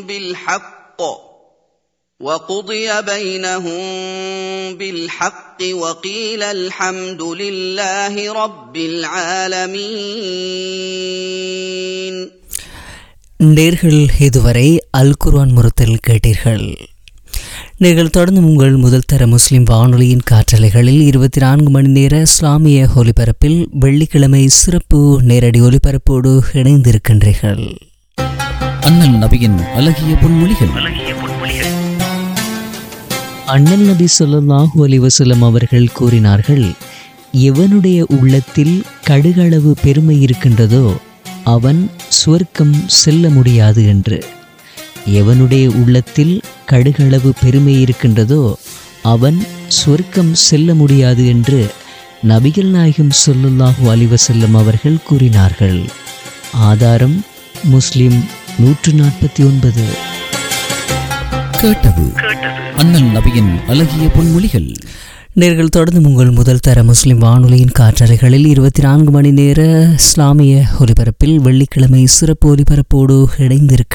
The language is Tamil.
بالحق وقضي بينهم بالحق وقيل الحمد لله رب العالمين நேர்கள் இதுவரை அல் குர்ஆன் முறத்தில் கேட்டீர்கள் நீங்கள் தொடர்ந்து உங்கள் முதல் தர முஸ்லிம் வானொலியின் காற்றலைகளில் இருபத்தி நான்கு மணி நேர இஸ்லாமிய ஒலிபரப்பில் வெள்ளிக்கிழமை சிறப்பு நேரடி ஒலிபரப்போடு இணைந்திருக்கின்றீர்கள் அண்ணல் நபியின் அழகிய பொன்மொழிகள் அண்ணல் நபி ஸல்லல்லாஹு அலைஹி வஸல்லம் அவர்கள் கூறினார்கள் எவனுடைய உள்ளத்தில் கடுகளவு பெருமை இருக்கின்றதோ அவன் சுவர்க்கம் செல்ல முடியாது என்று எவனுடைய உள்ளத்தில் கடுகளவு பெருமை இருக்கின்றதோ அவன் சுவர்க்கம் செல்ல முடியாது என்று நபிகள் நாயகம் ஸல்லல்லாஹு அலைஹி வஸல்லம் அவர்கள் கூறினார்கள் ஆதாரம் முஸ்லிம் நூற்று நாற்பத்தி ஒன்பது கேட்டது அண்ணல் நபியின் அழகிய பொன்மொழிகள் நேர்கள் தொடர்ந்து உங்கள் முதல் தர முஸ்லிம் வானொலியின் காற்றலைகளில் இருபத்தி நான்கு மணி நேர இஸ்லாமிய ஒலிபரப்பில் வெள்ளிக்கிழமை சிறப்பு ஒலிபரப்போடு இணைந்திருக்க